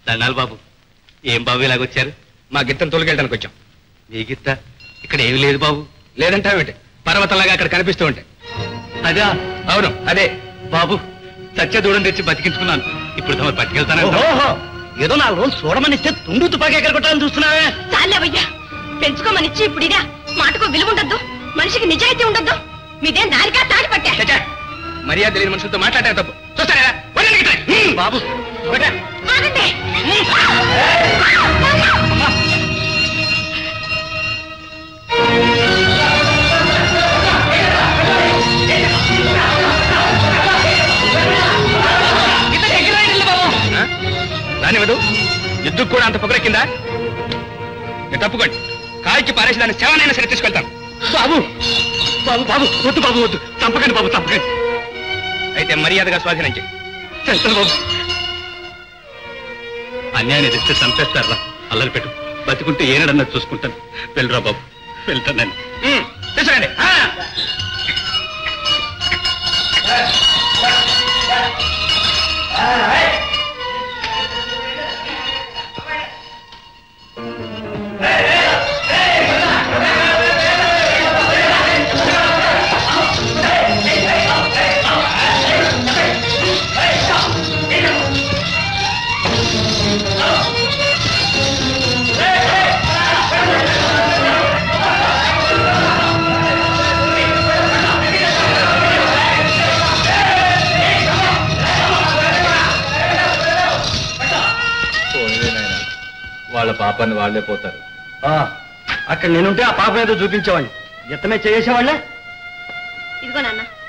దండాలు బాబు ఏం బాబు ఇలాగొచ్చారు మా గిత్తను తొలగెళ్ళడానికి వచ్చాం మీ గిత్త ఇక్కడ ఏమీ లేదు బాబు లేదంటావేంటి పర్వతంలాగా అక్కడ కనిపిస్తూ ఉంటాయి అదా అవును అదే బాబు సత్య దూడం తెచ్చి బతికించుకున్నాను ఇప్పుడు తమరు పట్టుకెళ్తానంట ఓహో ఏదో నాలుగు రోజులు చూడమనిస్తే తుండు తుపాకి ఎక్కడ కొట్టాలని చూస్తున్నావే చాలేవయ్యా పెంచుకోమనిచ్చి ఇప్పుడు ఇదా మాటకు విలువ ఉండద్దు మనిషికి నిజాయితీ ఉండద్దు మీదేం దానికా తాడి పట్టా చచ్చా మర్యాద తెలియని మనుషులతో మాట్లాడే తప్పు చూస్తారా వదలండి గిట్ల. హ్మ్, బాబు ఒకటే. ఆగండి ఆ? రానివ్వదు ఎద్దుకు కూడా అంత పొగరెక్కిందా మీరు తప్పుకోండి కాల్చి పారేసి దాన్ని శవానైనా సరే తీసుకెళ్తాం బాబు బాబు బాబు వద్దు బాబు వద్దు చంపకండి బాబు చంపకండి అయితే మర్యాదగా స్వాధీనం చేయి చేస్తాను బాబు అన్యాయాన్ని తెస్తే చంపేస్తారా అల్లరి పెట్టు బతికుంటే ఏనాడన్నా చూసుకుంటాను వెళ్ళరా బాబు వెళ్తానని హ్మ్, తీసుకురండి ఆ. వాళ్ళ పాపాన్ని వాళ్ళే పోతారు అక్కడ నేనుంటే ఆ పాపం ఏదో చూపించేవాడిని ఎత్తమే చేసేవాళ్ళే ఇదిగో నాన్న